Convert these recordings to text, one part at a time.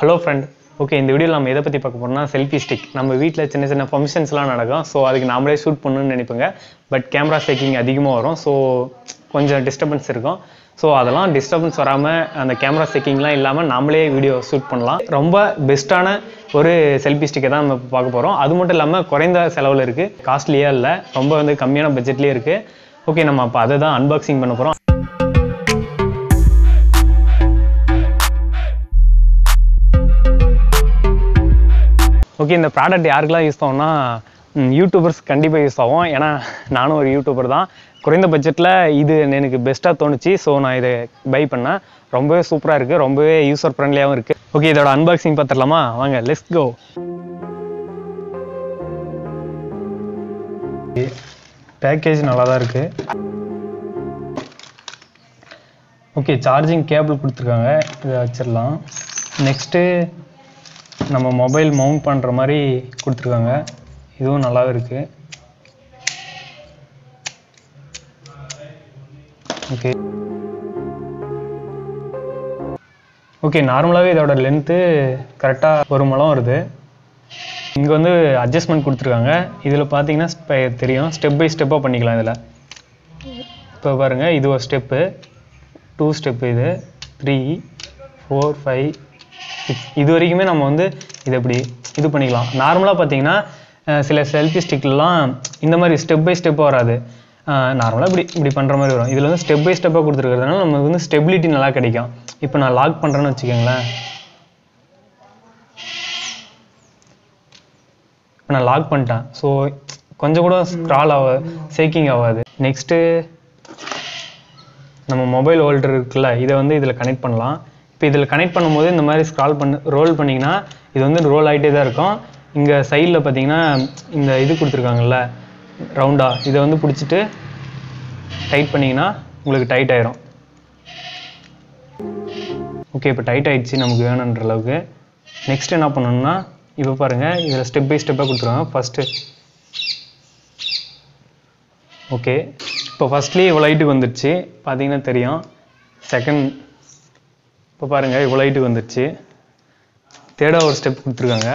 hello friend okay இந்த வீடியோவில் நம்ம எதை பற்றி பார்க்க போறோம்னா செல்ஃபி ஸ்டிக் நம்ம வீட்டில் சின்ன சின்ன ஃபங்க்ஷன்ஸ்லாம் நடக்கும் ஸோ அதுக்கு நாமளே ஷூட் பண்ணணும்னு நினைப்பேங்க பட் கேமரா சேக்கிங் அதிகமாக வரும் ஸோ கொஞ்சம் டிஸ்டர்பன்ஸ் இருக்கும் ஸோ அதெல்லாம் டிஸ்டர்பன்ஸ் வராமல் அந்த கேமரா சேக்கிங்லாம் இல்லாமல் நாமளே வீடியோ ஷூட் பண்ணலாம் ரொம்ப பெஸ்ட்டான ஒரு செல்ஃபி ஸ்டிக்கை தான் நம்ம இப்ப பார்க்க போகிறோம் அது மட்டும் இல்லாமல் குறைந்த செலவில் இருக்குது காஸ்ட்லியாக இல்லை ரொம்ப வந்து கம்மியான பட்ஜெட்லேயே இருக்குது ஓகே நம்ம அப்போ அதை தான் அன்பாக்சிங் பண்ண போகிறோம் ஓகே இந்த ப்ராடக்ட் யாருக்கெல்லாம் யூஸ் ஆகும்னா ம், யூடியூபர்ஸ் கண்டிப்பாக யூஸ் ஆகும் ஏன்னா நானும் ஒரு யூடியூபர் தான் குறைந்த பட்ஜெட்டில் இது எனக்கு பெஸ்ட்டாக தோணுச்சு ஸோ நான் இதை பை பண்ணேன் ரொம்பவே சூப்பராக இருக்குது ரொம்பவே யூசர் ஃப்ரெண்ட்லியாகவும் இருக்குது ஓகே இதோட அன்பாக்சிங் பார்த்துடலாமா வாங்க லெட்ஸ் கோ பேக்கேஜ் நல்லா தான் இருக்குது ஓகே சார்ஜிங் கேபிள் கொடுத்துருக்காங்க இதை வச்சிடலாம் நெக்ஸ்ட்டு நம்ம மொபைல் மவுண்ட் பண்ணுற மாதிரி கொடுத்துருக்காங்க இதுவும் நல்லாவே இருக்கு ஓகே ஓகே நார்மலாகவே இதோட லென்த்து கரெக்டாக ஒரு முழம் வருது இங்கே வந்து அட்ஜஸ்ட்மெண்ட் கொடுத்துருக்காங்க இதில் பார்த்தீங்கன்னா ஸ்ப- தெரியும் ஸ்டெப் பை ஸ்டெப்பாக பண்ணிக்கலாம் இதில் இப்போ பாருங்கள் இது ஒரு ஸ்டெப்பு டூ ஸ்டெப்பு இது த்ரீ ஃபோர் ஃபைவ் சிக்ஸ் இது வரைக்குமே நம்ம வந்து இதை இப்படி இது பண்ணிக்கலாம் நார்மலாக பார்த்தீங்கன்னா அஹ், சில செல்ஃபி ஸ்டிக்லாம் இந்த மாதிரி ஸ்டெப் பை ஸ்டெப்பாக வராது நார்மலாக இப்படி இப்படி பண்ணுற மாதிரி வரும் இதில் வந்து ஸ்டெப் பை ஸ்டெப்பாக கொடுத்துருக்கிறதுனால நமக்கு வந்து ஸ்டெபிலிட்டி நல்லா கிடைக்கும் இப்போ நான் லாக் பண்ணுறேன்னு வச்சுக்கோங்களேன் இப்போ நான் லாக் பண்ணிட்டேன் ஸோ கொஞ்சம் கூட ஸ்க்ரால் ஆக சேக்கிங் ஆகாது நெக்ஸ்ட்டு நம்ம மொபைல் ஹோல்டர் இருக்குல்ல இதை வந்து இதில் கனெக்ட் பண்ணலாம் இப்போ இதில் கனெக்ட் பண்ணும்போது இந்த மாதிரி ஸ்க்ரால் பண்ணு ரோல் பண்ணிங்கன்னா இது வந்து ரோல் ஆகிட்டே தான் இருக்கும் இங்கே சைடில் பார்த்தீங்கன்னா இந்த இது கொடுத்துருக்காங்கல்ல ரவுண்டாக இதை வந்து பிடிச்சிட்டு டைட் பண்ணிங்கன்னா உங்களுக்கு டைட் ஆயிரும் ஓகே இப்போ டைட் ஆயிடுச்சு நமக்கு வேணுன்ற அளவுக்கு நெக்ஸ்ட் என்ன பண்ணணும்னா இப்போ பாருங்கள் இதில் ஸ்டெப் பை ஸ்டெப்பாக கொடுத்துருவாங்க ஃபஸ்ட்டு ஓகே இப்போ ஃபஸ்ட்லேயே இவ்வளோ ஹைட்டுக்கு வந்துடுச்சு பார்த்தீங்கன்னா தெரியும் செகண்ட் இப்போ பாருங்கள் இவ்வளோ ஹைட்டுக்கு வந்துடுச்சு தேர்டாக ஒரு ஸ்டெப் கொடுத்துருக்காங்க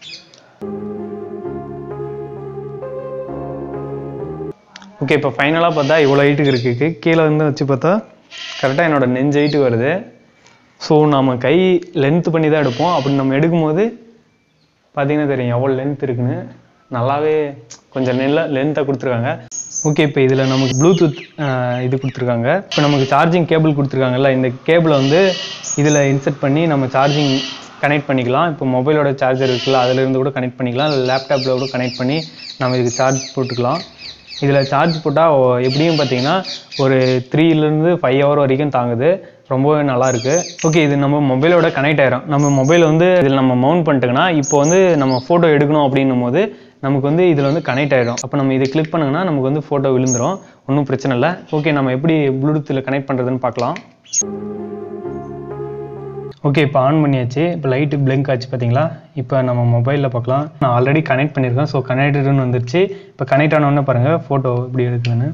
ஓகே இப்போ ஃபைனலாக பார்த்தா இவ்வளோ ஹைட்டுக்கு இருக்குது கீழே வந்து வச்சு பார்த்தா கரெக்டாக என்னோட நெஞ்சு ஹைட்டுக்கு வருது ஸோ நம்ம கை லென்த் பண்ணி தான் எடுப்போம் அப்படி நம்ம எடுக்கும்போது பார்த்தீங்கன்னா தெரியும் எவ்வளோ லென்த் இருக்குன்னு நல்லாவே கொஞ்சம் நெல்ல லென்த்தாக கொடுத்துருக்காங்க ஓகே இப்போ இதில் நமக்கு ப்ளூடூத் இது கொடுத்துருக்காங்க இப்போ நமக்கு சார்ஜிங் கேபிள் கொடுத்துருக்காங்கல்ல இந்த கேபிளை வந்து இதில் இன்செர்ட் பண்ணி நம்ம சார்ஜிங் கனெக்ட் பண்ணிக்கலாம் இப்போ மொபைலோட சார்ஜர் இருக்குல்ல அதுலேருந்து கூட கனெக்ட் பண்ணிக்கலாம் இல்லை லேப்டாப்பில் கூட கனெக்ட் பண்ணி நம்ம இதுக்கு சார்ஜ் போட்டுக்கலாம் இதில் சார்ஜ் போட்டால் எப்படியும் பார்த்தீங்கன்னா ஒரு த்ரீலேருந்து ஃபைவ் ஹவர் வரைக்கும் தாங்குது ரொம்பவே நல்லா இருக்கு ஓகே இது நம்ம மொபைலோட கனெக்ட் ஆயிரும் நம்ம மொபைல் வந்து இதில் நம்ம மவுண்ட் பண்ணிட்டோங்கன்னா இப்போ வந்து நம்ம ஃபோட்டோ எடுக்கணும் அப்படின்னும் போது நமக்கு வந்து இதில் வந்து கனெக்ட் ஆயிடும் அப்போ நம்ம இதை கிளிக் பண்ணுங்கன்னா நமக்கு வந்து ஃபோட்டோ விழுந்துரும் ஒன்றும் பிரச்சனை இல்லை ஓகே நம்ம எப்படி ப்ளூடூத்தில் கனெக்ட் பண்ணுறதுன்னு பார்க்கலாம் ஓகே இப்போ ஆன் பண்ணியாச்சு இப்போ லைட்டு பிளிங்க் ஆச்சு பார்த்தீங்களா இப்போ நம்ம மொபைலில் பார்க்கலாம் நான் ஆல்ரெடி கனெக்ட் பண்ணியிருக்கேன் ஸோ கனெக்டட்னு வந்துருச்சு இப்போ கனெக்ட் ஆனோடனே பாருங்கள் ஃபோட்டோ எப்படி எடுக்குதுன்னு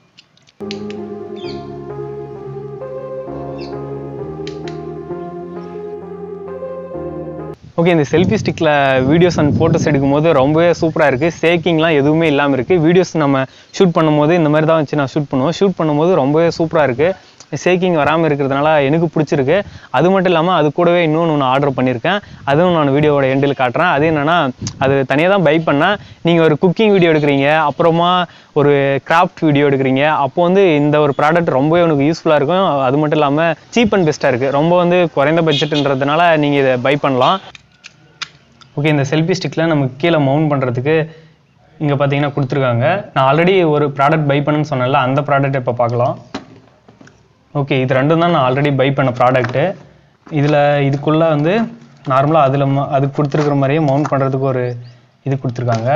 ஓகே இந்த செல்ஃபி ஸ்டிக்கில் வீடியோஸ் அண்ட் ஃபோட்டோஸ் எடுக்கும்போது ரொம்பவே சூப்பராக இருக்குது சேக்கிங்லாம் எதுவுமே இல்லாமல் இருக்குது வீடியோஸ் நம்ம ஷூட் பண்ணும்போது இந்த மாதிரி தான் வச்சு நான் ஷூட் பண்ணுவோம் ஷூட் பண்ணும்போது ரொம்பவே சூப்பராக இருக்குது சேக்கிங் வராமல் இருக்கிறதுனால எனக்கு பிடிச்சிருக்கு அது மட்டும் இல்லாமல் அது கூடவே இன்னொன்று ஒன்று ஆர்டர் பண்ணியிருக்கேன் அதுவும் நான் வீடியோவோட எண்டில் காட்டுறேன் அது என்னென்னா அது தனியாக தான் பை பண்ணேன் நீங்கள் ஒரு குக்கிங் வீடியோ எடுக்கிறீங்க அப்புறமா ஒரு கிராஃப்ட் வீடியோ எடுக்கிறீங்க அப்போ வந்து இந்த ஒரு ப்ராடக்ட் ரொம்பவே உனக்கு யூஸ்ஃபுல்லாக இருக்கும் அது மட்டும் இல்லாமல் சீப் அண்ட் பெஸ்ட்டாக இருக்குது ரொம்ப வந்து குறைந்த பட்ஜெட்டுன்றதுனால நீங்கள் இதை பை பண்ணலாம் ஓகே இந்த செல்ஃபி ஸ்டிக்கில் நமக்கு கீழே மவுண்ட் பண்ணுறதுக்கு இங்கே பார்த்தீங்கன்னா கொடுத்துருக்காங்க நான் ஆல்ரெடி ஒரு ப்ராடக்ட் பை பண்ணுன்னு சொன்னேன்ல அந்த ப்ராடக்ட் இப்போ பார்க்கலாம் ஓகே இது ரெண்டும் தான் நான் ஆல்ரெடி பை பண்ண ப்ராடக்ட்டு இதில் இதுக்குள்ளே வந்து நார்மலாக அதில் அதுக்கு கொடுத்துருக்குற மாதிரியே மவுண்ட் பண்ணுறதுக்கு ஒரு இது கொடுத்துருக்காங்க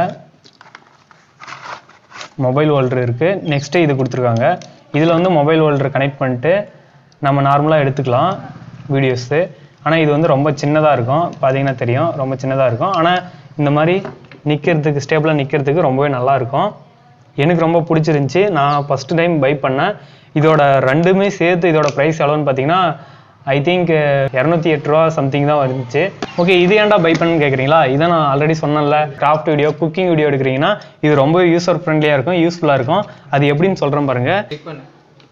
மொபைல் ஹோல்டர் இருக்குது நெக்ஸ்ட்டு இது கொடுத்துருக்காங்க இதில் வந்து மொபைல் ஹோல்டர் கனெக்ட் பண்ணிட்டு நம்ம நார்மலாக எடுத்துக்கலாம் வீடியோஸு ஆனால் இது வந்து ரொம்ப சின்னதாக இருக்கும் பார்த்தீங்கன்னா தெரியும் ரொம்ப சின்னதாக இருக்கும் ஆனால் இந்த மாதிரி நிற்கிறதுக்கு ஸ்டேபிளாக நிற்கிறதுக்கு ரொம்பவே நல்லா இருக்கும் எனக்கு ரொம்ப பிடிச்சிருந்துச்சி நான் ஃபஸ்ட்டு டைம் பை பண்ணேன் இதோட ரெண்டுமே சேர்த்து இதோட ப்ரைஸ் எவ்வளோன்னு பார்த்தீங்கன்னா ஐ திங்க் இரநூத்தி எட்டு ரூபா சம்திங் தான் வந்துச்சு ஓகே இது ஏன்டா பை பண்ணுன்னு கேட்குறீங்களா இதை நான் ஆல்ரெடி சொன்னேன்ல கிராஃப்ட் வீடியோ குக்கிங் வீடியோ எடுக்கிறீங்கன்னா இது ரொம்ப யூசர் ஃப்ரெண்ட்லியாக இருக்கும் யூஸ்ஃபுல்லாக இருக்கும் அது எப்படின்னு சொல்கிறேன் பாருங்க கிளிக் பண்ணு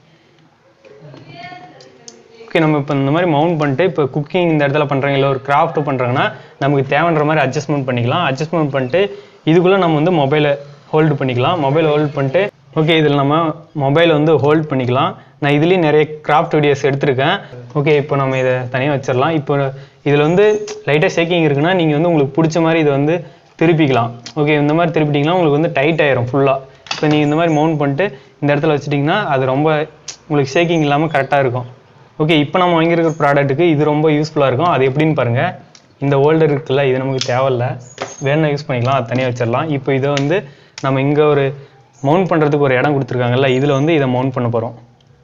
ஓகே நம்ம இப்போ இந்த மாதிரி மவுண்ட் பண்ணிட்டு இப்போ குக்கிங் இந்த இடத்துல பண்ணுறாங்க இல்லை ஒரு கிராஃப்ட் பண்ணுறாங்கன்னா நமக்கு தேவைன்ற மாதிரி அட்ஜஸ்ட்மெண்ட் பண்ணிக்கலாம் அட்ஜஸ்ட்மெண்ட் பண்ணிட்டு இதுக்குள்ளே நம்ம வந்து மொபைலை ஹோல்டு பண்ணிக்கலாம் மொபைல் ஹோல்ட் பண்ணிட்டு ஓகே இதில் நம்ம மொபைல் வந்து ஹோல்ட் பண்ணிக்கலாம் நான் இதுலேயும் நிறைய கிராஃப்ட் வீடியோஸ் எடுத்திருக்கேன் ஓகே இப்போ நம்ம இதை தனியாக வச்சிடலாம் இப்போ இதில் வந்து லைட்டாக ஷேக்கிங் இருக்குன்னா நீங்கள் வந்து உங்களுக்கு பிடிச்ச மாதிரி இதை வந்து திருப்பிக்கலாம் ஓகே இந்த மாதிரி திருப்பிட்டிங்கன்னா உங்களுக்கு வந்து டைட் ஆயிரும் ஃபுல்லாக இப்போ நீங்கள் இந்த மாதிரி மவுண்ட் பண்ணிட்டு இந்த இடத்துல வச்சிட்டிங்கன்னா அது ரொம்ப உங்களுக்கு ஷேக்கிங் இல்லாமல் கரெக்டாக இருக்கும் ஓகே இப்போ நம்ம வாங்கியிருக்கிற ப்ராடக்ட்டுக்கு இது ரொம்ப யூஸ்ஃபுல்லாக இருக்கும் அது எப்படின்னு பாருங்கள் இந்த ஹோல்டர் இருக்குல்ல இது நமக்கு தேவையில்ல வேணா யூஸ் பண்ணிக்கலாம் அது தனியாக வச்சிடலாம் இப்போ இதை வந்து நம்ம இங்கே ஒரு மவுண்ட் பண்ணுறதுக்கு ஒரு இடம் கொடுத்துருக்காங்கல்ல இதில் வந்து இதை மவுண்ட் பண்ண போகிறோம்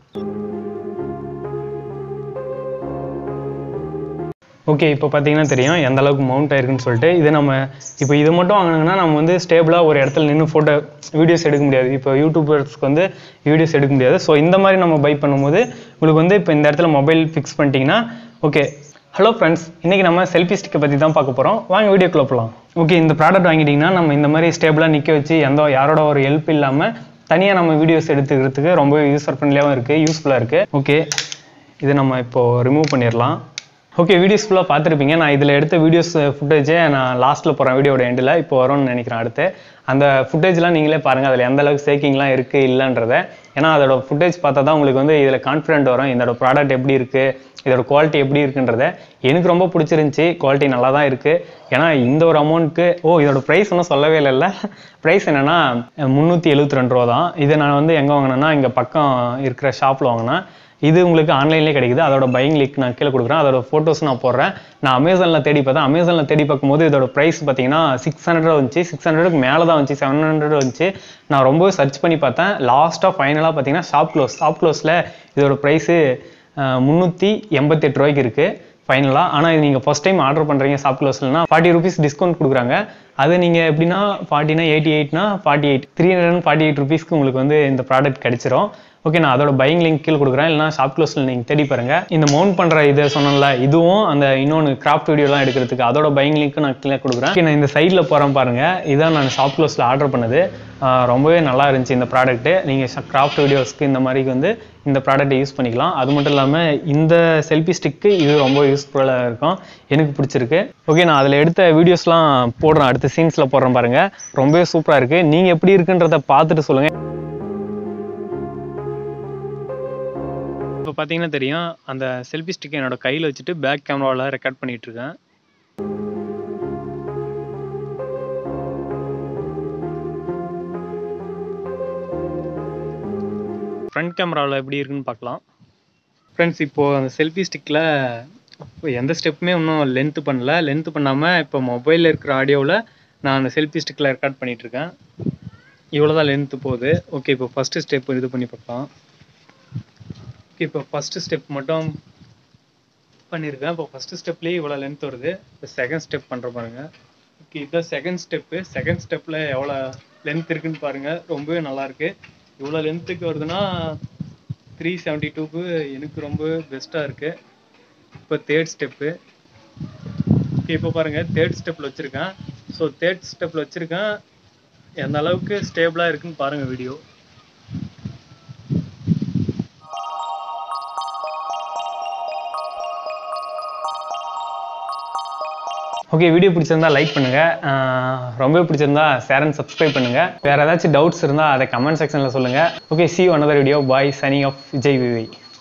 ஓகே இப்போ பார்த்தீங்கன்னா தெரியும் எந்த அளவுக்கு மவுண்ட் ஆயிருக்குன்னு சொல்லிட்டு இது நம்ம இப்போ இது மட்டும் வாங்கினாங்கன்னா நம்ம வந்து ஸ்டேபிளாக ஒரு இடத்துல நின்று ஃபோட்டோ வீடியோஸ் எடுக்க முடியாது இப்போ யூடியூபர்ஸ்க்கு வந்து வீடியோஸ் எடுக்க முடியாது ஸோ இந்த மாதிரி நம்ம பை பண்ணும்போது உங்களுக்கு வந்து இப்போ இந்த இடத்துல மொபைல் ஃபிக்ஸ் பண்ணிட்டீங்கன்னா ஓகே ஹலோ ஃப்ரெண்ட்ஸ் இன்றைக்கி நம்ம செல்ஃபி ஸ்டிக்கை பற்றி தான் பார்க்க போகிறோம் வாங்க வீடியோக்குள்ள போகலாம் ஓகே இந்த ப்ராடக்ட் வாங்கிட்டீங்கன்னா நம்ம இந்த மாதிரி ஸ்டேபிளாக நிற்க வச்சு எந்த யாரோட ஒரு ஹெல்ப் இல்லாமல் தனியாக நம்ம வீடியோஸ் எடுத்துக்கிறதுக்கு ரொம்ப யூஸர் ஃப்ரெண்ட்லியாகவும் இருக்குது யூஸ்ஃபுல்லாக இருக்குது ஓகே இதை நம்ம இப்போது ரிமூவ் பண்ணிடலாம் ஓகே வீடியோஸ் ஃபுல்லாக பார்த்துருப்பீங்க நான் இதில் எடுத்த வீடியோஸ் ஃபுட்டேஜே நான் லாஸ்ட்டில் போகிறேன் வீடியோட எண்டில் இப்போ வரும்னு நினைக்கிறேன் அடுத்து அந்த ஃபுட்டேஜ்லாம் நீங்களே பாருங்கள் அதில் எந்த அளவுக்கு சேக்கிங்லாம் இருக்குது இல்லைன்றத ஏன்னா அதோட ஃபுட்டேஜ் பார்த்தா தான் உங்களுக்கு வந்து இதில் கான்ஃபிடென்ட் வரும் இதோட ப்ராடக்ட் எப்படி இருக்குது இதோட குவாலிட்டி எப்படி இருக்குன்றத எனக்கு ரொம்ப பிடிச்சிருந்துச்சி குவாலிட்டி நல்லா தான் இருக்குது ஏன்னா இந்த ஒரு அமௌண்ட்டுக்கு ஓ இதோட ப்ரைஸ் ஒன்றும் சொல்லவே இல்லைல்ல ப்ரைஸ் என்னென்னா முந்நூற்றி எழுபத்தி ரெண்டு ரூபா தான் இதை நான் வந்து எங்கே வாங்கினேன்னா இங்கே பக்கம் இருக்கிற ஷாப்பில் வாங்கினேன் இது உங்களுக்கு ஆன்லைன்லேயே கிடைக்குது அதோட பையிங் லிங்க் நான் கீழே கொடுக்குறேன் அதோட ஃபோட்டோஸ் நான் போடுறேன் நான் அமேசானில் தேடி பார்த்தேன் அமேசானில் தேடி பார்க்கும்போது இதோட ப்ரைஸ் பார்த்தீங்கன்னா சிக்ஸ் ஹண்ட்ரட் வந்துச்சு சிக்ஸ் ஹண்ட்ரடுக்கு மேலே தான் வந்துச்சு செவன் ஹண்ட்ரட் வந்துச்சு நான் ரொம்பவே சர்ச் பண்ணி பார்த்தேன் லாஸ்ட்டாக ஃபைனலாக பார்த்தீங்கன்னா ஷாப் க்ளோஸ் ஷாப் க்ளோஸில் இதோட ப்ரைஸு முந்நூற்றி எண்பத்தெட்டு ரூபாய்க்கு இருக்குது ஃபைனலாக ஆனால் இது நீங்கள் ஃபஸ்ட் டைம் ஆர்டர் பண்ணுறீங்க ஷாப் க்ளோஸ்லனா ஃபார்ட்டி ருபீஸ் டிஸ்கவுண்ட் கொடுக்குறாங்க அது நீங்கள் எப்படின்னா ஃபார்ட்டினா எயிட்டி எயிட்னா forty eight three hundred and forty eight ருபீஸ்க்கு உங்களுக்கு வந்து இந்த ப்ராடக்ட் கிடைச்சிரும் ஓகே நான் அதோட பையிங் லிங்க் கீழே கொடுக்குறேன் இல்லைனா ஷாப் க்ளோஸில் நீங்கள் தேடி பாருங்க இந்த மவுண்ட் பண்ணுற இதை சொன்னேன்ல இதுவும் அந்த இன்னொன்று கிராஃப்ட் வீடியோலாம் எடுக்கிறதுக்கு அதோட பையிங் லிங்க் நான் கீழே கொடுக்குறேன் Okay, நான் இந்த சைடில் போகிறேன் பாருங்க இதான் நான் ஷாப் க்ளோஸில் ஆர்டர் பண்ணது ஆஹ் ரொம்பவே நல்லா இருந்துச்சு இந்த ப்ராடக்ட்டு நீங்கள் கிராஃப்ட் வீடியோஸ்க்கு இந்த மாதிரி வந்து இந்த ப்ராடக்ட்டை யூஸ் பண்ணிக்கலாம் அது மட்டும் இல்லாமல் இந்த செல்ஃபி ஸ்டிக்கு இது ரொம்ப யூஸ்ஃபுல்லாக இருக்கும் எனக்கு பிடிச்சிருக்கு ஓகே நான் அதில் எடுத்த வீடியோஸ்லாம் போடுறேன் அடுத்த சீன்ஸில் போடுறேன் பாருங்கள் ரொம்பவே சூப்பராக இருக்குது நீங்கள் எப்படி இருக்குன்றத பார்த்துட்டு சொல்லுங்கள் இப்போ பார்த்தீங்கன்னா தெரியும் அந்த செல்ஃபி ஸ்டிக்கை என்னோட கையில் வச்சுட்டு பேக் கேமராவில் ரெக்கார்ட் பண்ணிட்டு இருக்கேன் ஃப்ரண்ட் கேமராவில் எப்படி இருக்குன்னு பார்க்கலாம் ஃப்ரெண்ட்ஸ் இப்போது அந்த செல்ஃபி ஸ்டிக்கில் எந்த ஸ்டெப்புமே இன்னும் லென்த்து பண்ணல லென்த்து பண்ணாமல் இப்போ மொபைலில் இருக்கிற ஆடியோவில் நான் அந்த செல்ஃபி ஸ்டிக்கில் ரெக்கார்ட் பண்ணிட்டு இருக்கேன் இவ்வளோ தான் லென்த்து போகுது ஓகே இப்போ ஃபஸ்ட்டு ஸ்டெப் இது பண்ணி பார்க்கலாம் ஓகே இப்போ ஃபஸ்ட்டு ஸ்டெப் மட்டும் பண்ணியிருக்கேன் இப்போ ஃபஸ்ட்டு ஸ்டெப்லேயே இவ்வளோ லென்த் வருது இப்போ செகண்ட் ஸ்டெப் பண்ணுற பாருங்க ஓகே இதுதான் செகண்ட் ஸ்டெப்பு செகண்ட் ஸ்டெப்பில் எவ்வளோ லென்த் இருக்குன்னு பாருங்கள் ரொம்பவே நல்லா இருக்கு இவ்வளோ லென்த்துக்கு வருதுன்னா த்ரீ செவன்ட்டி டூக்கு எனக்கு ரொம்ப பெஸ்ட்டாக இருக்குது இப்போ தேர்ட் ஸ்டெப்பு ஓகே இப்போ பாருங்கள் தேர்ட் ஸ்டெப்பில் வச்சுருக்கேன் ஸோ தேர்ட் ஸ்டெப்பில் வச்சுருக்கேன் எந்த அளவுக்கு ஸ்டேபிளாக இருக்குன்னு பாருங்கள் வீடியோ ஓகே வீடியோ பிடிச்சிருந்தா லைக் பண்ணுங்க ஆஹ் ரொம்ப பிடிச்சிருந்தா ஷேர் அண்ட் சப்ஸ்கிரைப் பண்ணுங்க வேற ஏதாச்சும் டவுட்ஸ் இருந்தால் அதை கமெண்ட் செக்ஷனில் சொல்லுங்க okay see another video bye சனி ஆஃப் விஜய் விவை